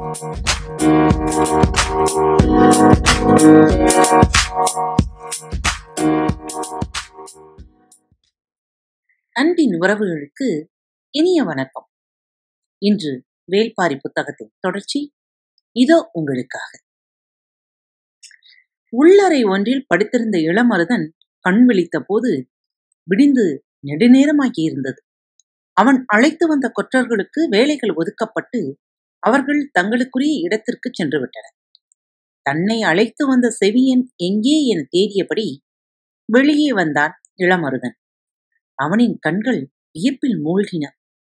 அன்பின் உறவுகளுக்கு இனிய வணக்கம் இன்று வேல்பாரி புத்தகத்தின் தொடர்ச்சி இதோ உங்களுக்காக உள்ளறை ஒன்றில் படுத்திருந்த இளமருதன் கண் விழித்த போது விடிந்து நெடுநேரமாகி இருந்தது அவன் அழைத்து வந்த கொற்றர்களுக்கு வேலைகள் ஒதுக்கப்பட்டு அவர்கள் தங்களுக்குரிய இடத்திற்கு சென்று விட்டனர் தன்னை அழைத்து வந்த செவியன் எங்கே என தேடியபடி வெளியே வந்தான் இளமருதன் அவனின் கண்கள் வியப்பில் மூழ்கின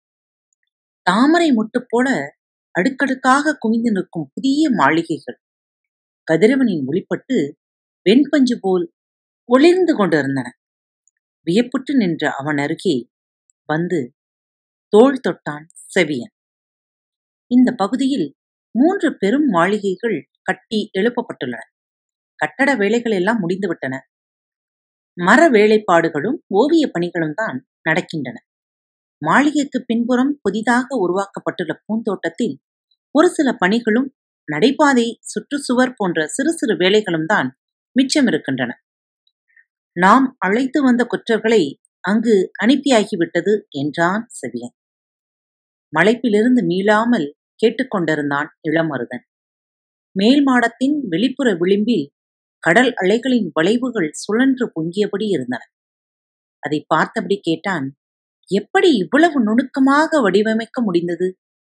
தாமரை முட்டு போல அடுக்கடுக்காக குவிந்து நிற்கும் புதிய மாளிகைகள் கதிரவனின் ஒளிப்பட்டு வெண்பஞ்சு போல் ஒளிர்ந்து கொண்டிருந்தன வியப்புற்று நின்ற அவன் அருகே வந்து தோள் தொட்டான் செவியன் இந்த பகுதியில் மூன்று பெரும் மாளிகைகள் கட்டி எழுப்பப்பட்டுள்ளன கட்டட வேலைகள் எல்லாம் முடிந்துவிட்டன மர வேலைப்பாடுகளும் ஓவிய பணிகளும் தான் நடக்கின்றன மாளிகைக்கு பின்புறம் புதிதாக உருவாக்கப்பட்டுள்ள பூந்தோட்டத்தில் ஒரு சில பணிகளும் நடைபாதை சுற்றுச்சுவர் போன்ற சிறு சிறு வேலைகளும் தான் மிச்சம் இருக்கின்றன நாம் அழைத்து வந்த குற்றர்களை அங்கு அனுப்பியாகிவிட்டது என்றான் செவியன் மலைப்பிலிருந்து மீளாமல் கேட்டுக்கொண்டிருந்தான் இளமருதன் மேல் மாடத்தின் வெளிப்புற விளிம்பில் கடல் அலைகளின் வளைவுகள் சுழன்று பொங்கியபடி இருந்தன அதை பார்த்தபடி கேட்டான் எப்படி இவ்வளவு நுணுக்கமாக வடிவமைக்க முடிந்தது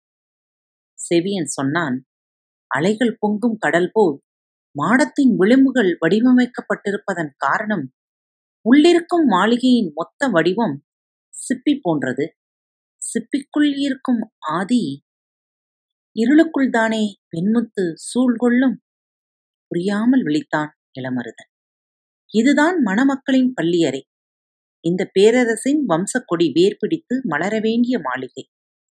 செவியன் சொன்னான் அலைகள் பொங்கும் கடல் போல் மாடத்தின் விளிம்புகள் வடிவமைக்கப்பட்டிருப்பதன் காரணம் உள்ளிருக்கும் மாளிகையின் மொத்த வடிவம் சிப்பி போன்றது சிப்பிக்குள் இருக்கும் ஆதி இருளுக்குள் தானே வெண்முத்து சூழ்கொள்ளும் புரியாமல் விழித்தான் இளமருதன் இதுதான் மணமக்களின் பள்ளியறை இந்த பேரரசின் வம்சக்கொடி வேர் பிடித்து மலர வேண்டிய மாளிகை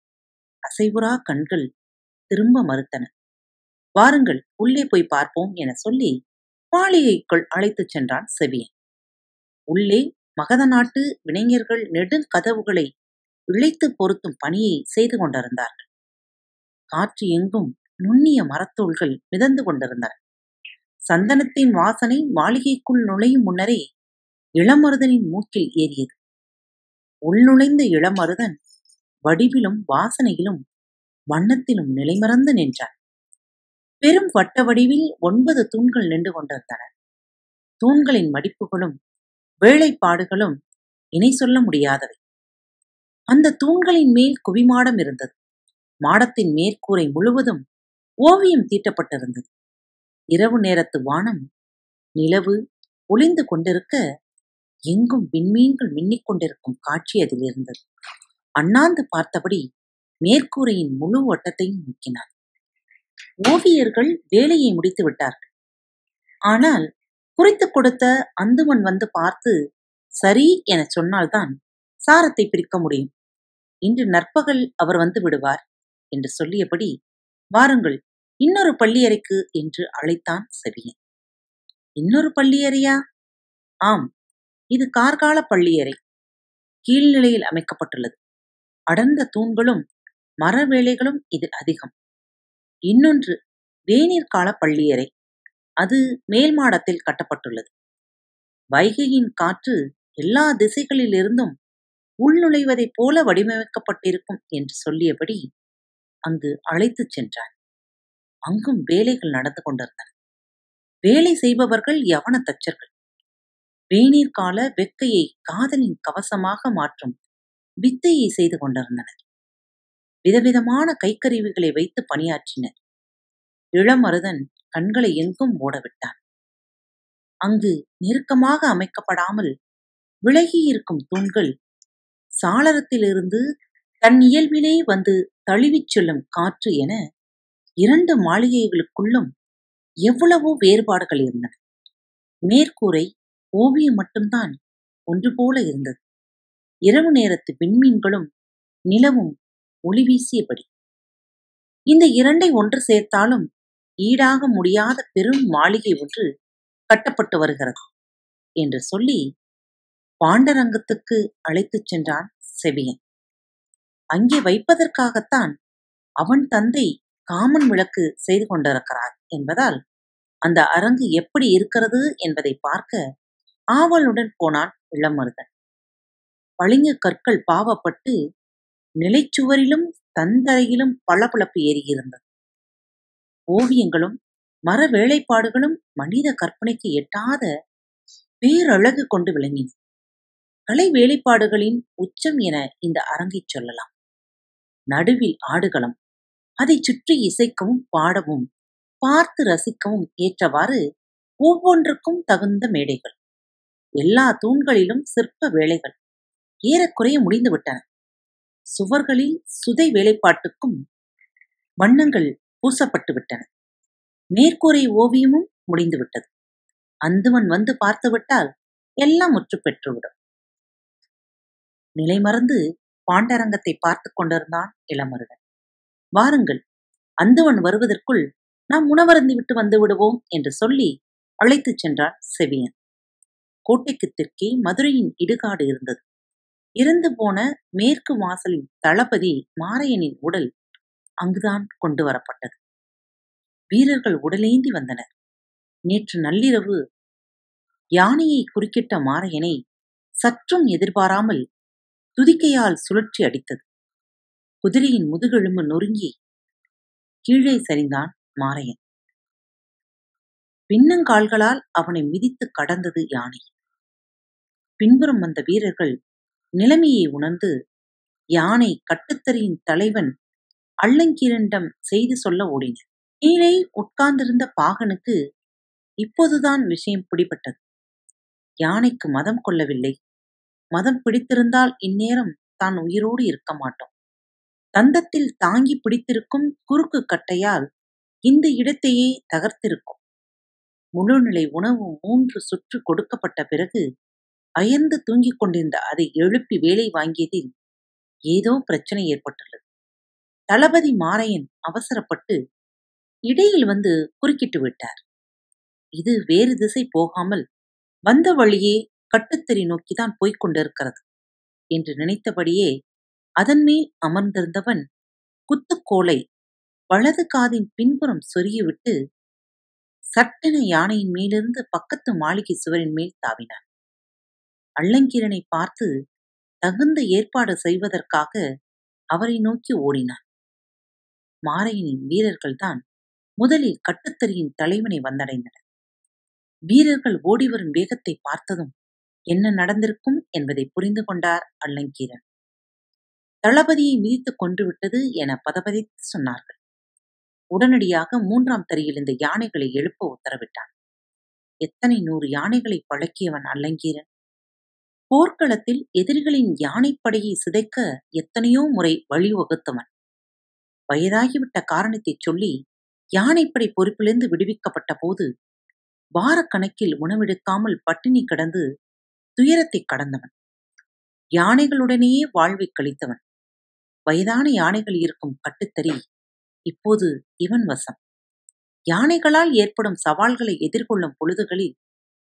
அசைவுறா கண்கள் திரும்ப மறுத்தன வாருங்கள் உள்ளே போய் பார்ப்போம் என சொல்லி மாளிகைக்குள் அழைத்துச் சென்றான் செவியன் உள்ளே மகத நாட்டு வினைஞர்கள் நெடுங் கதவுகளை இழைத்து பொருத்தும் பணியை செய்து கொண்டிருந்தார்கள் காற்று எங்கும் நுண்ணிய மரத்தூள்கள் மிதந்து கொண்டிருந்தன சந்தனத்தின் வாசனை மாளிகைக்குள் நுழையும் முன்னரே இளமருதனின் மூக்கில் ஏறியது உள்நுழைந்த இளமருதன் வடிவிலும் வாசனையிலும் வண்ணத்திலும் நிலைமறந்து நின்றான் பெரும் வட்ட வடிவில் ஒன்பது தூண்கள் நின்று கொண்டிருந்தன தூண்களின் மடிப்புகளும் வேலைப்பாடுகளும் இணை சொல்ல முடியாதவை அந்த தூண்களின் மேல் குவிமாடம் இருந்தது மாடத்தின் மேற்கூரை முழுவதும் ஓவியம் தீட்டப்பட்டிருந்தது இரவு நேரத்து வானம் நிலவு ஒளிந்து கொண்டிருக்க எங்கும் விண்மீன்கள் மின்னிக் கொண்டிருக்கும் காட்சி அதில் இருந்தது அண்ணாந்து பார்த்தபடி மேற்கூரையின் முழு வட்டத்தையும் நோக்கினான் ஓவியர்கள் வேலையை முடித்து விட்டார்கள் ஆனால் குறித்து கொடுத்த அந்துமன் வந்து பார்த்து சரி என சொன்னால்தான் சாரத்தை பிரிக்க முடியும் இன்று நற்பகல் அவர் வந்து விடுவார் என்று சொல்லியபடி வாருங்கள் இன்னொரு பள்ளியறைக்கு என்று அழைத்தான் செவியன் இன்னொரு பள்ளியறையா ஆம் இது கார்கால பள்ளியறை கீழ்நிலையில் அமைக்கப்பட்டுள்ளது அடர்ந்த தூண்களும் மர வேலைகளும் இதில் அதிகம் இன்னொன்று வேநீர் கால பள்ளியறை அது மேல் மாடத்தில் கட்டப்பட்டுள்ளது வைகையின் காற்று எல்லா திசைகளிலிருந்தும் உள்நுழைவதைப் போல வடிவமைக்கப்பட்டிருக்கும் என்று சொல்லியபடி அங்கு அழைத்துச் சென்றான் அங்கும் வேலைகள் நடந்து கொண்டிருந்தன வேலை செய்பவர்கள் யவன தச்சர்கள் வேநீர் கால வெக்கையை காதலின் கவசமாக மாற்றும் வித்தையை செய்து கொண்டிருந்தனர் விதவிதமான கைக்கருவிகளை வைத்து பணியாற்றினர் இளமருதன் கண்களை எங்கும் ஓடவிட்டான் அங்கு நெருக்கமாக அமைக்கப்படாமல் விலகியிருக்கும் தூண்கள் சாளரத்திலிருந்து தன் இயல்பிலே வந்து தழுவிச் செல்லும் காற்று என இரண்டு மாளிகைகளுக்குள்ளும் எவ்வளவோ வேறுபாடுகள் இருந்தன மேற்கூரை ஓவியம் மட்டும்தான் ஒன்று போல இருந்தது இரவு நேரத்து விண்மீன்களும் நிலவும் ஒளி வீசியபடி இந்த இரண்டை ஒன்று சேர்த்தாலும் ஈடாக முடியாத பெரும் மாளிகை ஒன்று கட்டப்பட்டு வருகிறது என்று சொல்லி பாண்டரங்கத்துக்கு அழைத்துச் சென்றான் செவியன் அங்கே வைப்பதற்காகத்தான் அவன் தந்தை காமன் விளக்கு செய்து கொண்டிருக்கிறார் என்பதால் அந்த அரங்கு எப்படி இருக்கிறது என்பதை பார்க்க ஆவலுடன் போனான் இளமருதன் பளிங்கு கற்கள் பாவப்பட்டு நிலைச்சுவரிலும் தந்தரையிலும் பளபளப்பு ஏறியிருந்தது ஓவியங்களும் மர வேலைப்பாடுகளும் மனித கற்பனைக்கு எட்டாத பேரழகு கொண்டு விளங்கின கலை வேலைப்பாடுகளின் உச்சம் என இந்த அரங்கைச் சொல்லலாம் நடுவில் ஆடுகளம் அதைச் சுற்றி இசைக்கவும் பாடவும் பார்த்து ரசிக்கவும் ஏற்றவாறு ஒவ்வொன்றுக்கும் தகுந்த மேடைகள் எல்லா தூண்களிலும் சிற்ப வேலைகள் ஏறக்குறைய முடிந்துவிட்டன சுவர்களில் சுதை வேலைப்பாட்டுக்கும் வண்ணங்கள் பூசப்பட்டு விட்டன மேற்கூரை ஓவியமும் முடிந்துவிட்டது அந்துவன் வந்து பார்த்துவிட்டால் எல்லாம் முற்று பெற்றுவிடும் நிலைமறந்து பாண்டரங்கத்தை பார்த்து கொண்டிருந்தான் இளமருதன் வாருங்கள் அந்துவன் வருவதற்குள் நாம் உணவருந்தி விட்டு வந்து விடுவோம் என்று சொல்லி அழைத்துச் சென்றார் செவியன் கோட்டைக்கு தெற்கே மதுரையின் இடுகாடு இருந்தது இறந்து போன மேற்கு வாசலின் தளபதி மாரையனின் உடல் அங்குதான் கொண்டு வரப்பட்டது வீரர்கள் உடலேந்தி வந்தனர் நேற்று நள்ளிரவு யானையை குறுக்கிட்ட மாரையனை சற்றும் எதிர்பாராமல் துதிக்கையால் சுழற்சி அடித்தது குதிரையின் முதுகெலும்பு நொறுங்கி கீழே சரிந்தான் மாரையன் பின்னங்கால்களால் அவனை மிதித்து கடந்தது யானை பின்புறம் வந்த வீரர்கள் நிலைமையை உணர்ந்து யானை கட்டுத்தறியின் தலைவன் அள்ளங்கீரனிடம் செய்து சொல்ல ஓடினர் கீழே உட்கார்ந்திருந்த பாகனுக்கு இப்போதுதான் விஷயம் பிடிபட்டது யானைக்கு மதம் கொள்ளவில்லை மதம் பிடித்திருந்தால் இந்நேரம் தான் உயிரோடு இருக்க மாட்டோம் தந்தத்தில் தாங்கி பிடித்திருக்கும் குறுக்கு கட்டையால் இந்த இடத்தையே தகர்த்திருக்கும் முழுநிலை உணவு மூன்று சுற்று கொடுக்கப்பட்ட பிறகு அயர்ந்து தூங்கிக் கொண்டிருந்த அதை எழுப்பி வேலை வாங்கியதில் ஏதோ பிரச்சனை ஏற்பட்டுள்ளது தளபதி மாரையன் அவசரப்பட்டு இடையில் வந்து குறுக்கிட்டு விட்டார் இது வேறு திசை போகாமல் வந்த வழியே கட்டுத்தறி நோக்கிதான் போய்க் கொண்டிருக்கிறது என்று நினைத்தபடியே அதன் மேல் அமர்ந்திருந்தவன் குத்துக்கோலை வலது காதின் பின்புறம் சொருகிவிட்டு சட்டென யானையின் மேலிருந்து பக்கத்து மாளிகை சுவரின் மேல் தாவினான் அள்ளங்கீரனை பார்த்து தகுந்த ஏற்பாடு செய்வதற்காக அவரை நோக்கி ஓடினான் மாரையனின் வீரர்கள்தான் முதலில் கட்டுத்தறியின் தலைவனை வந்தடைந்தனர் வீரர்கள் ஓடிவரும் வேகத்தை பார்த்ததும் என்ன நடந்திருக்கும் என்பதை புரிந்து கொண்டார் அள்ளங்கீரன் தளபதியை மிதித்துக் கொன்று விட்டது என பதபதித்து சொன்னார்கள் உடனடியாக மூன்றாம் தரியில் இந்த யானைகளை எழுப்ப உத்தரவிட்டான் எத்தனை நூறு யானைகளை பழக்கியவன் அல்லங்கீரன் போர்க்களத்தில் எதிரிகளின் யானைப்படையை சிதைக்க எத்தனையோ முறை வழிவகுத்தவன் வயதாகிவிட்ட காரணத்தைச் சொல்லி யானைப்படை பொறுப்பிலிருந்து விடுவிக்கப்பட்ட போது வாரக்கணக்கில் உணவெடுக்காமல் பட்டினி கிடந்து துயரத்தை கடந்தவன் யானைகளுடனேயே வாழ்வை கழித்தவன் வயதான யானைகள் இருக்கும் கட்டுத்தறி இப்போது இவன் வசம் யானைகளால் ஏற்படும் சவால்களை எதிர்கொள்ளும் பொழுதுகளில்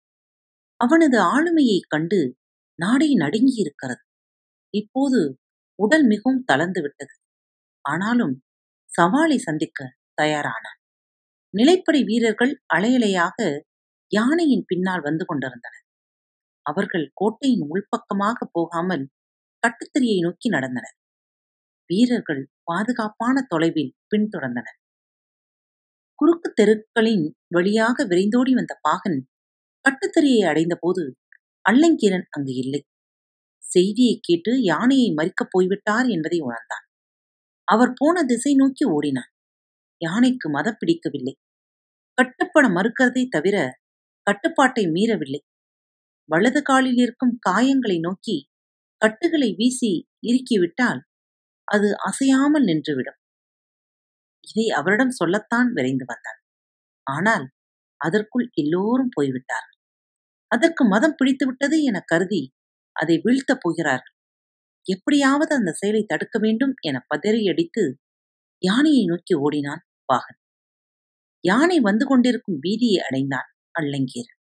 அவனது ஆளுமையைக் கண்டு நாடே நடுங்கியிருக்கிறது இப்போது உடல் மிகவும் தளர்ந்து விட்டது ஆனாலும் சவாலை சந்திக்க தயாரானான் நிலைப்படை வீரர்கள் அலையலையாக யானையின் பின்னால் வந்து கொண்டிருந்தனர் அவர்கள் கோட்டையின் உள்பக்கமாக போகாமல் கட்டுத்தறியை நோக்கி நடந்தனர் வீரர்கள் பாதுகாப்பான தொலைவில் பின்தொடர்ந்தனர் குறுக்கு தெருக்களின் வழியாக விரைந்தோடி வந்த பாகன் கட்டுத்தறியை அடைந்தபோது அள்ளங்கீரன் அங்கு இல்லை செய்தியை கேட்டு யானையை மறிக்கப் போய்விட்டார் என்பதை உணர்ந்தான் அவர் போன திசை நோக்கி ஓடினான் யானைக்கு மதம் பிடிக்கவில்லை கட்டுப்பட மறுக்கிறதை தவிர கட்டுப்பாட்டை மீறவில்லை வலது காலில் இருக்கும் காயங்களை நோக்கி கட்டுகளை வீசி இறுக்கிவிட்டால் அது அசையாமல் நின்றுவிடும் இதை அவரிடம் சொல்லத்தான் விரைந்து வந்தான் ஆனால் அதற்குள் எல்லோரும் போய்விட்டார்கள் அதற்கு மதம் பிடித்துவிட்டது என கருதி அதை வீழ்த்தப் போகிறார்கள் எப்படியாவது அந்த செயலை தடுக்க வேண்டும் என பதறியடித்து யானையை நோக்கி ஓடினான் பாகன் யானை வந்து கொண்டிருக்கும் வீதியை அடைந்தான் அள்ளங்கீரன்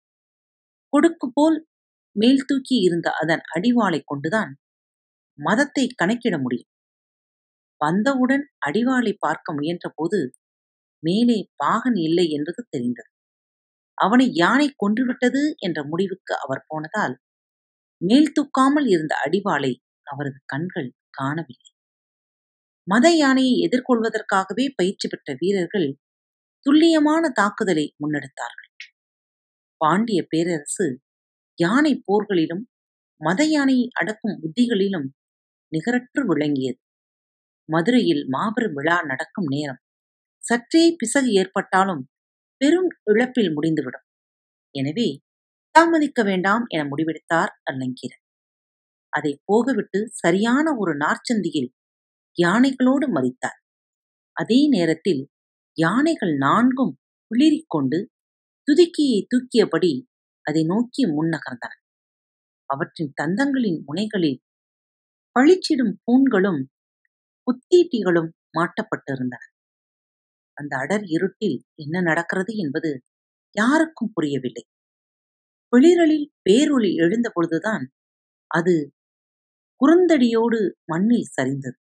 கொடுக்கு போல் மேல் தூக்கி இருந்த அதன் அடிவாளை கொண்டுதான் மதத்தை கணக்கிட முடியும் வந்தவுடன் அடிவாளை பார்க்க முயன்றபோது மேலே பாகன் இல்லை என்பது தெரிந்தது அவனை யானை கொன்றுவிட்டது என்ற முடிவுக்கு அவர் போனதால் மேல் தூக்காமல் இருந்த அடிவாளை அவரது கண்கள் காணவில்லை மத யானையை எதிர்கொள்வதற்காகவே பயிற்சி பெற்ற வீரர்கள் துல்லியமான தாக்குதலை முன்னெடுத்தார்கள் பாண்டிய பேரரசு யானை போர்களிலும் மத யானையை அடக்கும் புத்திகளிலும் நிகரற்று விளங்கியது மதுரையில் மாபெரும் விழா நடக்கும் நேரம் சற்றே பிசகு ஏற்பட்டாலும் பெரும் இழப்பில் முடிந்துவிடும் எனவே தாமதிக்க வேண்டாம் என முடிவெடுத்தார் அல்லங்கீரன் அதை போகவிட்டு சரியான ஒரு நார்ச்சந்தியில் யானைகளோடு மறித்தார் அதே நேரத்தில் யானைகள் நான்கும் குளிரிக்கொண்டு துதுக்கியை தூக்கியபடி அதை நோக்கி முன்னகர்ந்தன அவற்றின் தந்தங்களின் முனைகளில் பளிச்சிடும் பூண்களும் புத்தீட்டிகளும் மாட்டப்பட்டிருந்தன அந்த அடர் இருட்டில் என்ன நடக்கிறது என்பது யாருக்கும் புரியவில்லை வெளிரலில் பேரொளி எழுந்த பொழுதுதான் அது குறுந்தடியோடு மண்ணில் சரிந்தது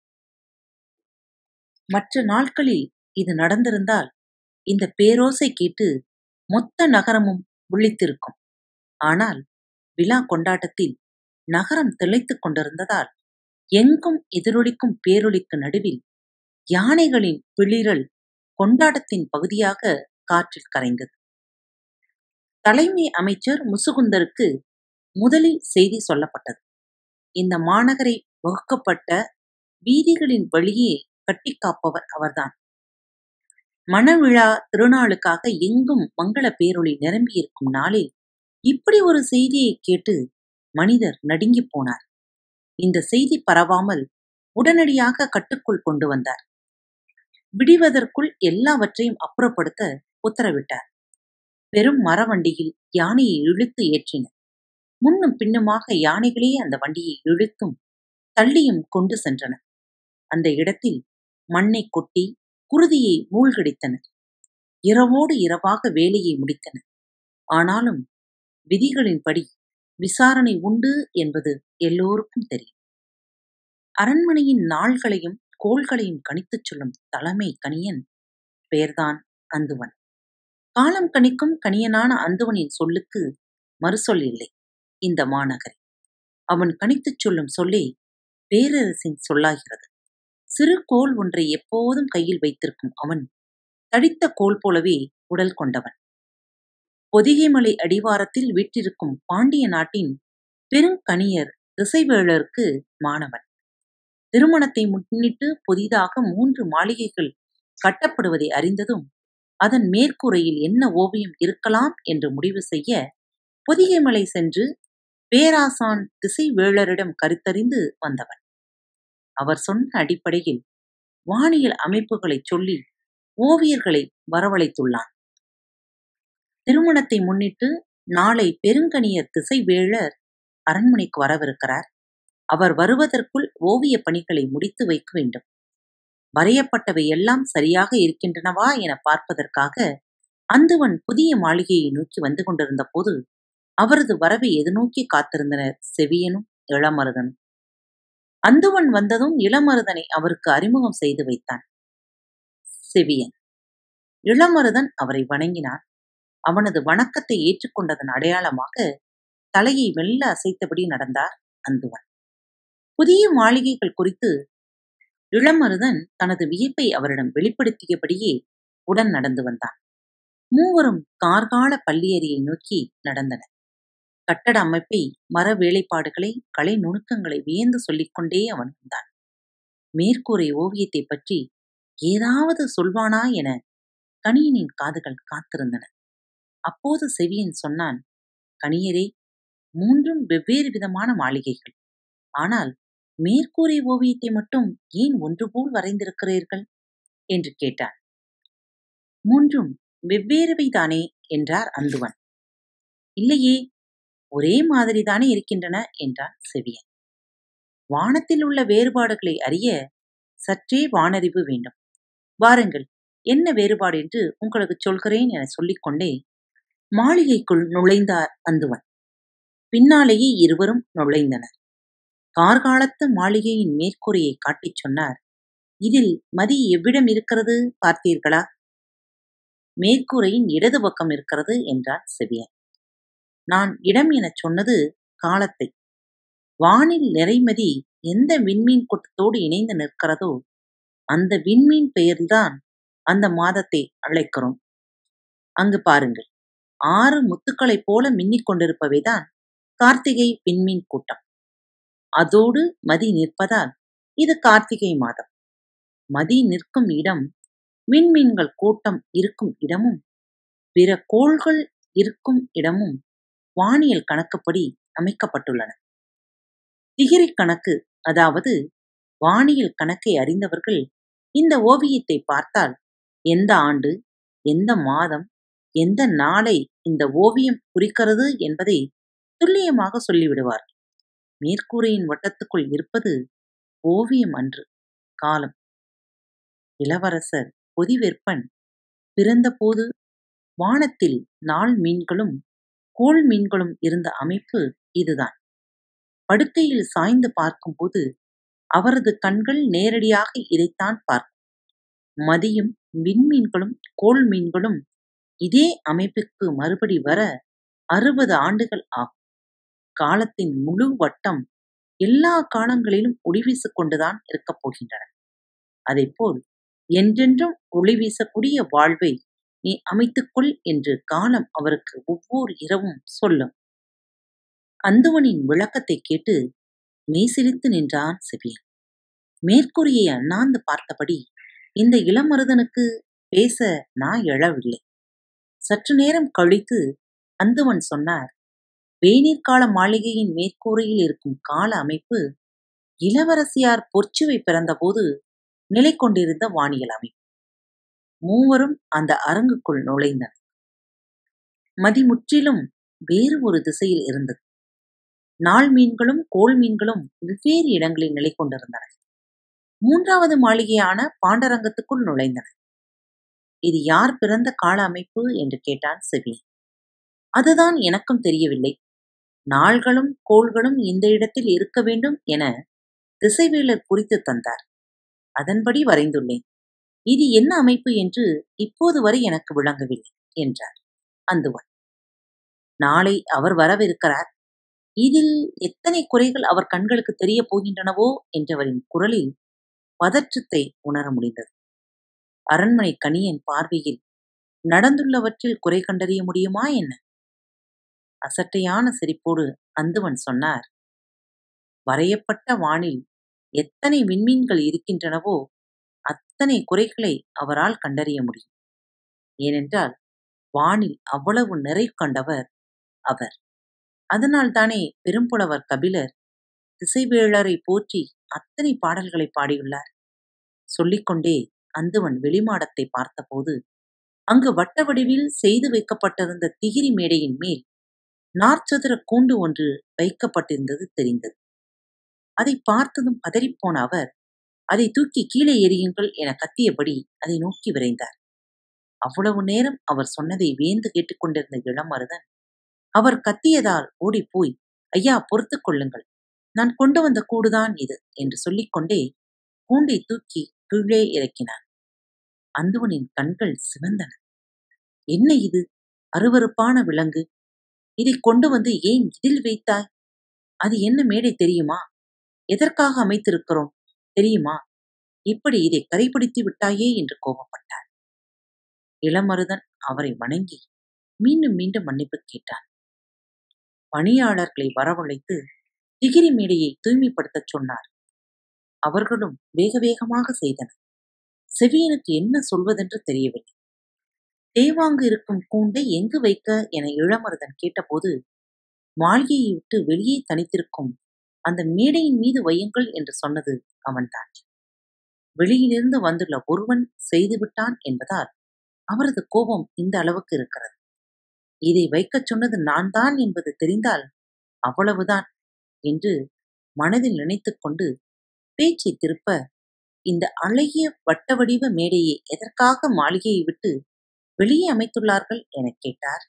மற்ற நாட்களில் இது நடந்திருந்தால் இந்த பேரோசை கேட்டு மொத்த நகரமும் விழித்திருக்கும் ஆனால் விழா கொண்டாட்டத்தில் நகரம் திளைத்துக் கொண்டிருந்ததால் எங்கும் எதிரொலிக்கும் பேரொலிக்கு நடுவில் யானைகளின் பிளிரல் கொண்டாட்டத்தின் பகுதியாக காற்றில் கரைந்தது தலைமை அமைச்சர் முசுகுந்தருக்கு முதலில் செய்தி சொல்லப்பட்டது இந்த மாநகரை வகுக்கப்பட்ட வீதிகளின் வழியே கட்டி காப்பவர் அவர்தான் மணவிழா திருநாளுக்காக எங்கும் மங்கள பேரொளி நிரம்பியிருக்கும் நாளில் இப்படி ஒரு செய்தியை கேட்டு மனிதர் நடுங்கி போனார் இந்த செய்தி பரவாமல் உடனடியாக கட்டுக்குள் கொண்டு வந்தார் விடிவதற்குள் எல்லாவற்றையும் அப்புறப்படுத்த உத்தரவிட்டார் பெரும் மரவண்டியில் யானையை இழுத்து ஏற்றினர் முன்னும் பின்னுமாக யானைகளே அந்த வண்டியை இழுத்தும் தள்ளியும் கொண்டு சென்றன அந்த இடத்தில் மண்ணை கொட்டி குருதியை மூழ்கடித்தனர் இரவோடு இரவாக வேலையை முடித்தனர் ஆனாலும் விதிகளின்படி விசாரணை உண்டு என்பது எல்லோருக்கும் தெரியும் அரண்மனையின் நாள்களையும் கோள்களையும் கணித்துச் சொல்லும் தலைமை கணியன் பெயர்தான் அந்துவன் காலம் கணிக்கும் கணியனான அந்துவனின் சொல்லுக்கு மறுசொல் இல்லை இந்த மாநகரில் அவன் கணித்துச் சொல்லும் சொல்லே பேரரசின் சொல்லாகிறது சிறு கோல் ஒன்றை எப்போதும் கையில் வைத்திருக்கும் அவன் தடித்த கோல் போலவே உடல் கொண்டவன் பொதிகைமலை அடிவாரத்தில் வீற்றிருக்கும் பாண்டிய நாட்டின் பெருங்கணியர் திசைவேளருக்கு மாணவன் திருமணத்தை முன்னிட்டு புதிதாக மூன்று மாளிகைகள் கட்டப்படுவதை அறிந்ததும் அதன் மேற்கூரையில் என்ன ஓவியம் இருக்கலாம் என்று முடிவு செய்ய பொதிகைமலை சென்று பேராசான் திசைவேளரிடம் கருத்தறிந்து வந்தவன் அவர் சொன்ன அடிப்படையில் வானியல் அமைப்புகளைச் சொல்லி ஓவியர்களை வரவழைத்துள்ளான் திருமணத்தை முன்னிட்டு நாளை பெருங்கணியர் திசைவேளர் அரண்மனைக்கு வரவிருக்கிறார் அவர் வருவதற்குள் ஓவிய பணிகளை முடித்து வைக்க வேண்டும் வரையப்பட்டவை எல்லாம் சரியாக இருக்கின்றனவா என பார்ப்பதற்காக அந்துவன் புதிய மாளிகையை நோக்கி வந்து கொண்டிருந்த போது அவரது வரவை எதிர்நோக்கி காத்திருந்தனர் செவியனும் இளமருதனும் அந்துவன் வந்ததும் இளமருதனை அவருக்கு அறிமுகம் செய்து வைத்தான் செவியன் இளமருதன் அவரை வணங்கினான் அவனது வணக்கத்தை ஏற்றுக்கொண்டதன் அடையாளமாக தலையை மெல்ல அசைத்தபடி நடந்தார் அந்துவன் புதிய மாளிகைகள் குறித்து இளமருதன் தனது வியப்பை அவரிடம் வெளிப்படுத்தியபடியே உடன் நடந்து வந்தான் மூவரும் கார்கால பள்ளியறியை நோக்கி நடந்தனர் கட்டட அமைப்பை மர வேலைப்பாடுகளை கலை நுணுக்கங்களை வியந்து சொல்லிக்கொண்டே அவன் வந்தான் மேற்கூரை ஓவியத்தை பற்றி ஏதாவது சொல்வானா என கணியனின் காதுகள் காத்திருந்தன அப்போது செவியன் சொன்னான் கணியரே மூன்றும் வெவ்வேறு விதமான மாளிகைகள் ஆனால் மேற்கூரை ஓவியத்தை மட்டும் ஏன் ஒன்று போல் வரைந்திருக்கிறீர்கள் என்று கேட்டான் மூன்றும் வெவ்வேறுவைதானே என்றார் அந்துவன் இல்லையே ஒரே மாதிரிதானே இருக்கின்றன என்றான் செவியன் வானத்தில் உள்ள வேறுபாடுகளை அறிய சற்றே வானறிவு வேண்டும் வாருங்கள் என்ன வேறுபாடு என்று உங்களுக்கு சொல்கிறேன் என சொல்லிக்கொண்டே மாளிகைக்குள் நுழைந்தார் அந்துவன் பின்னாலேயே இருவரும் நுழைந்தனர் கார்காலத்து மாளிகையின் மேற்கூரையை காட்டிச் சொன்னார் இதில் மதி எவ்விடம் இருக்கிறது பார்த்தீர்களா மேற்கூரையின் இடது பக்கம் இருக்கிறது என்றான் செவியன் நான் இடம் எனச் சொன்னது காலத்தை வானில் நிறைமதி எந்த விண்மீன் கூட்டத்தோடு இணைந்து நிற்கிறதோ அந்த விண்மீன் பெயர்தான் அந்த மாதத்தை அழைக்கிறோம் அங்கு பாருங்கள் ஆறு முத்துக்களைப் போல மின்னிக் கொண்டிருப்பவைதான் கார்த்திகை விண்மீன் கூட்டம் அதோடு மதி நிற்பதால் இது கார்த்திகை மாதம் மதி நிற்கும் இடம் விண்மீன்கள் கூட்டம் இருக்கும் இடமும் பிற கோள்கள் இருக்கும் இடமும் வானியல் கணக்குப்படி அமைக்கப்பட்டுள்ளன திகிரி கணக்கு அதாவது வானியல் கணக்கை அறிந்தவர்கள் இந்த ஓவியத்தை பார்த்தால் எந்த ஆண்டு எந்த மாதம் எந்த நாளை இந்த ஓவியம் குறிக்கிறது என்பதை துல்லியமாக சொல்லிவிடுவார் மேற்கூரையின் வட்டத்துக்குள் இருப்பது ஓவியம் அன்று காலம் இளவரசர் பொதிவெற்பன் பிறந்தபோது வானத்தில் நாள் மீன்களும் கோள் மீன்களும் இருந்த அமைப்பு இதுதான் படுக்கையில் சாய்ந்து பார்க்கும்போது அவரது கண்கள் நேரடியாக இதைத்தான் பார்க்கும் மதியும் விண்மீன்களும் கோள் மீன்களும் இதே அமைப்புக்கு மறுபடி வர அறுபது ஆண்டுகள் ஆகும் காலத்தின் முழு வட்டம் எல்லா காலங்களிலும் ஒளி வீசிக் கொண்டுதான் இருக்கப் போகின்றன அதைப்போல் என்றென்றும் ஒளி வீசக்கூடிய வாழ்வை நீ அமைத்துக்கொள் என்று காலம் அவருக்கு ஒவ்வொரு இரவும் சொல்லும் அந்துவனின் விளக்கத்தை கேட்டு மெய்சிலித்து நின்றான் செவியன் மேற்கூறியை அண்ணாந்து பார்த்தபடி இந்த இளமருதனுக்கு பேச நான் எழவில்லை சற்று நேரம் கழித்து அந்துவன் சொன்னார் வேநீர்கால மாளிகையின் மேற்கூரையில் இருக்கும் கால அமைப்பு இளவரசியார் பொற்சுவை பிறந்தபோது நிலை கொண்டிருந்த வானியல் அமைப்பு மூவரும் அந்த அரங்குக்குள் நுழைந்தனர் மதி முற்றிலும் வேறு ஒரு திசையில் இருந்தது நாள் மீன்களும் கோள் மீன்களும் வெவ்வேறு இடங்களில் நிலை கொண்டிருந்தன மூன்றாவது மாளிகையான பாண்டரங்கத்துக்குள் நுழைந்தன இது யார் பிறந்த கால அமைப்பு என்று கேட்டான் செவி அதுதான் எனக்கும் தெரியவில்லை நாள்களும் கோள்களும் இந்த இடத்தில் இருக்க வேண்டும் என திசைவேலர் குறித்து தந்தார் அதன்படி வரைந்துள்ளேன் இது என்ன அமைப்பு என்று இப்போது வரை எனக்கு விளங்கவில்லை என்றார் அந்துவன் நாளை அவர் வரவிருக்கிறார் இதில் எத்தனை குறைகள் அவர் கண்களுக்கு தெரியப் போகின்றனவோ என்றவரின் குரலில் பதற்றத்தை உணர முடிந்தது அரண்மனை கணியன் பார்வையில் நடந்துள்ளவற்றில் குறை கண்டறிய முடியுமா என்ன அசட்டையான சிரிப்போடு அந்துவன் சொன்னார் வரையப்பட்ட வானில் எத்தனை விண்மீன்கள் இருக்கின்றனவோ அத்தனை குறைகளை அவரால் கண்டறிய முடியும் ஏனென்றால் வானில் அவ்வளவு நிறை கண்டவர் அவர் அதனால்தானே பெரும்புலவர் கபிலர் திசைவேளரை போற்றி அத்தனை பாடல்களை பாடியுள்ளார் சொல்லிக்கொண்டே அந்துவன் வெளிமாடத்தை பார்த்தபோது அங்கு வட்ட வடிவில் செய்து வைக்கப்பட்டிருந்த திகிரி மேடையின் மேல் நாற்சதுர கூண்டு ஒன்று வைக்கப்பட்டிருந்தது தெரிந்தது அதை பார்த்ததும் பதறிப்போன அவர் அதை தூக்கி கீழே எறியுங்கள் என கத்தியபடி அதை நோக்கி விரைந்தார் அவ்வளவு நேரம் அவர் சொன்னதை வேந்து கேட்டுக்கொண்டிருந்த இளமருதன் அவர் கத்தியதால் ஓடிப்போய் ஐயா பொறுத்துக் கொள்ளுங்கள் நான் கொண்டு வந்த கூடுதான் இது என்று சொல்லிக்கொண்டே கூண்டை தூக்கி கீழே இறக்கினான் அந்துவனின் கண்கள் சிவந்தன என்ன இது அருவருப்பான விலங்கு இதை கொண்டு வந்து ஏன் இதில் வைத்தாய் அது என்ன மேடை தெரியுமா எதற்காக அமைத்திருக்கிறோம் தெரியுமா இப்படி இதை கரைபிடித்து விட்டாயே என்று கோபப்பட்டார் இளமருதன் அவரை வணங்கி மீண்டும் மீண்டும் மன்னிப்பு கேட்டான் பணியாளர்களை வரவழைத்து திகிரி மேடையை தூய்மைப்படுத்தச் சொன்னார் அவர்களும் வேக வேகமாக செய்தனர் செவியனுக்கு என்ன சொல்வதென்று தெரியவில்லை தேவாங்கு இருக்கும் கூண்டை எங்கு வைக்க என இளமருதன் கேட்டபோது மாளிகையை விட்டு வெளியே தனித்திருக்கும் அந்த மேடையின் மீது வையுங்கள் என்று சொன்னது அவன்தான் வெளியிலிருந்து வந்துள்ள ஒருவன் செய்துவிட்டான் என்பதால் அவரது கோபம் இந்த அளவுக்கு இருக்கிறது இதை வைக்கச் சொன்னது நான் தான் என்பது தெரிந்தால் அவ்வளவுதான் என்று மனதில் நினைத்துக் கொண்டு பேச்சை திருப்ப இந்த அழகிய வட்ட வடிவ மேடையை எதற்காக மாளிகையை விட்டு வெளியே அமைத்துள்ளார்கள் எனக் கேட்டார்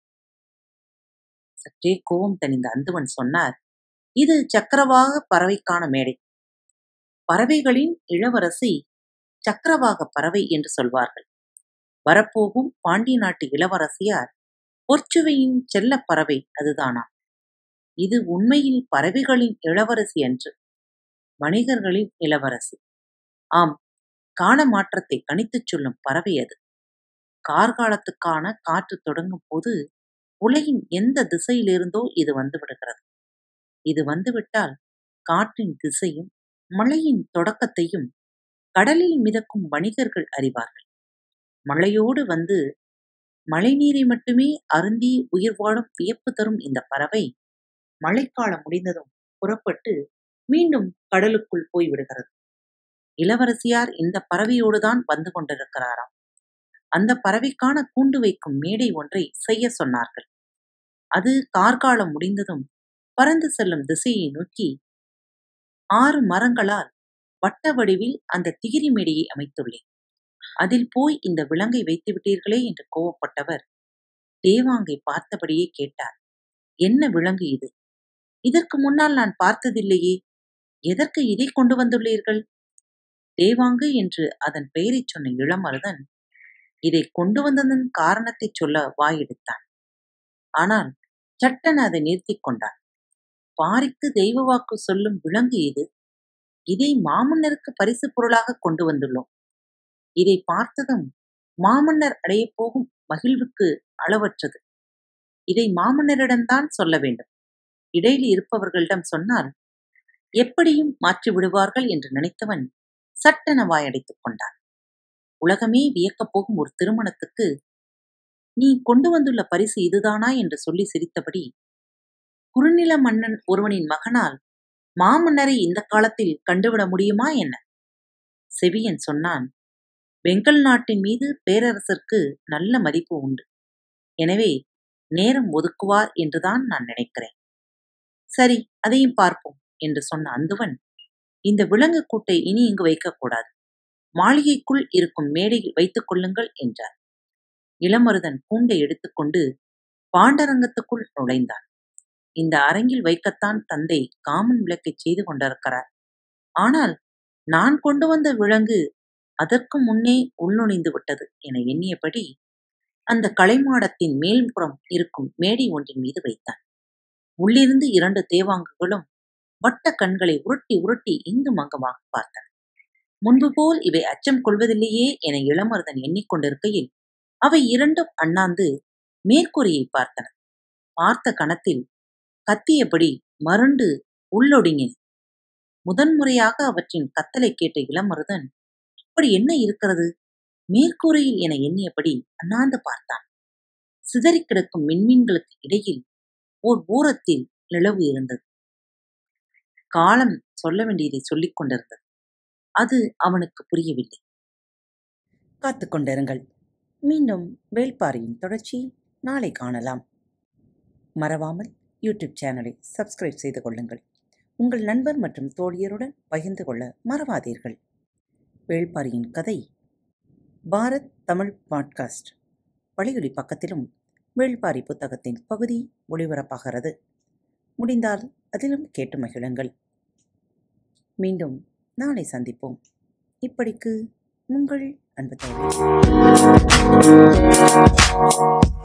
சற்றே கோபம் தணிந்த அந்துவன் சொன்னார் இது சக்கரவாக பறவைக்கான மேடை பறவைகளின் இளவரசி சக்கரவாக பறவை என்று சொல்வார்கள் வரப்போகும் பாண்டிய நாட்டு இளவரசியார் பொற்சுவையின் செல்லப் பறவை அதுதானாம் இது உண்மையில் பறவைகளின் இளவரசி அன்று வணிகர்களின் இளவரசி ஆம் கால மாற்றத்தை கணித்துச் சொல்லும் பறவை அது கார்காலத்துக்கான காற்று தொடங்கும் போது உலகின் எந்த திசையிலிருந்தோ இது வந்து விடுகிறது இது வந்துவிட்டால் காற்றின் திசையும் மழையின் தொடக்கத்தையும் கடலில் மிதக்கும் வணிகர்கள் அறிவார்கள் மழையோடு வந்து மழைநீரை மட்டுமே அருந்தி உயிர் வாழும் வியப்பு தரும் இந்த பறவை மழைக்காலம் முடிந்ததும் புறப்பட்டு மீண்டும் கடலுக்குள் போய்விடுகிறது இளவரசியார் இந்த பறவையோடுதான் வந்து கொண்டிருக்கிறாராம் அந்த பறவைக்கான கூண்டு வைக்கும் மேடை ஒன்றை செய்ய சொன்னார்கள் அது கார்காலம் முடிந்ததும் பறந்து செல்லும் திசையை நோக்கி ஆறு மரங்களால் வட்ட வடிவில் அந்த திகிரி மேடையை அமைத்துள்ளேன் அதில் போய் இந்த விலங்கை வைத்து விட்டீர்களே என்று கோவப்பட்டவர் தேவாங்கை பார்த்தபடியே கேட்டார் என்ன விலங்கு இது இதற்கு முன்னால் நான் பார்த்ததில்லையே எதற்கு இதை கொண்டு வந்துள்ளீர்கள் தேவாங்கு என்று அதன் பெயரைச் சொன்ன இளமருதன் இதை கொண்டு வந்ததன் காரணத்தை சொல்ல வாயெடுத்தான் ஆனால் சட்டென அதை நிறுத்திக் கொண்டான் பாரிக்கு தெய்வ வாக்கு சொல்லும் விலங்கு இது இதை மாமன்னருக்கு பரிசு பொருளாக கொண்டு வந்துள்ளோம் இதை பார்த்ததும் மாமன்னர் அடையப் போகும் மகிழ்வுக்கு அளவற்றது இதை மாமன்னரிடம்தான் சொல்ல வேண்டும் இடையில் இருப்பவர்களிடம் சொன்னால் எப்படியும் மாற்றி விடுவார்கள் என்று நினைத்தவன் சட்டென வாயடைத்துக் கொண்டான் உலகமே வியக்கப் போகும் ஒரு திருமணத்துக்கு நீ கொண்டு வந்துள்ள பரிசு இதுதானா என்று சொல்லி சிரித்தபடி குறுநில மன்னன் ஒருவனின் மகனால் மாமன்னரை இந்த காலத்தில் கண்டுவிட முடியுமா என்ன செவியன் சொன்னான் வெங்கல் நாட்டின் மீது பேரரசருக்கு நல்ல மதிப்பு உண்டு எனவே நேரம் ஒதுக்குவார் என்றுதான் நான் நினைக்கிறேன் சரி அதையும் பார்ப்போம் என்று சொன்ன அந்துவன் இந்த விலங்கு கூட்டை இனி இங்கு வைக்கக்கூடாது மாளிகைக்குள் இருக்கும் மேடையில் வைத்துக் கொள்ளுங்கள் என்றார் இளமருதன் கூண்டை எடுத்துக்கொண்டு பாண்டரங்கத்துக்குள் நுழைந்தான் இந்த அரங்கில் வைக்கத்தான் தந்தை காமன் விளக்கை செய்து கொண்டிருக்கிறார் ஆனால் நான் கொண்டு வந்த விலங்கு அதற்கு முன்னே உள்நுழைந்து விட்டது என எண்ணியபடி அந்த கலைமாடத்தின் மேல்புறம் இருக்கும் மேடை ஒன்றின் மீது வைத்தான் உள்ளிருந்து இரண்டு தேவாங்குகளும் வட்ட கண்களை உருட்டி உருட்டி இங்கும் அங்குமாக பார்த்தன முன்பு போல் இவை அச்சம் கொள்வதில்லையே என இளமருதன் எண்ணிக்கொண்டிருக்கையில் அவை இரண்டும் அண்ணாந்து மேற்கூரையை பார்த்தன பார்த்த கணத்தில் கத்தியபடி மருண்டு உள்ளொடுங்கின முதன்முறையாக அவற்றின் கத்தலை கேட்ட இளமருதன் இப்படி என்ன இருக்கிறது மேற்கூரையில் என எண்ணியபடி அண்ணாந்து பார்த்தான் சிதறிக் கிடக்கும் மின்மீன்களுக்கு இடையில் ஓர் ஓரத்தில் நிலவு இருந்தது காலம் சொல்ல வேண்டியதை சொல்லிக் கொண்டிருந்தது அது அவனுக்கு புரியவில்லை காத்துக் கொண்டிருங்கள் மீண்டும் வேள்பாரியின் தொடர்ச்சி நாளை காணலாம் மறவாமல் யூடியூப் சேனலை சப்ஸ்கிரைப் செய்து கொள்ளுங்கள் உங்கள் நண்பர் மற்றும் தோழியருடன் பகிர்ந்து கொள்ள மறவாதீர்கள் வேள்பாரியின் கதை பாரத் தமிழ் பாட்காஸ்ட் வழியொலி பக்கத்திலும் வேள்பாரி புத்தகத்தின் பகுதி ஒளிபரப்பாகிறது முடிந்தால் அதிலும் கேட்டு மகிழுங்கள் மீண்டும் நாளை சந்திப்போம் இப்படிக்கு உங்கள் அன்பு தோழி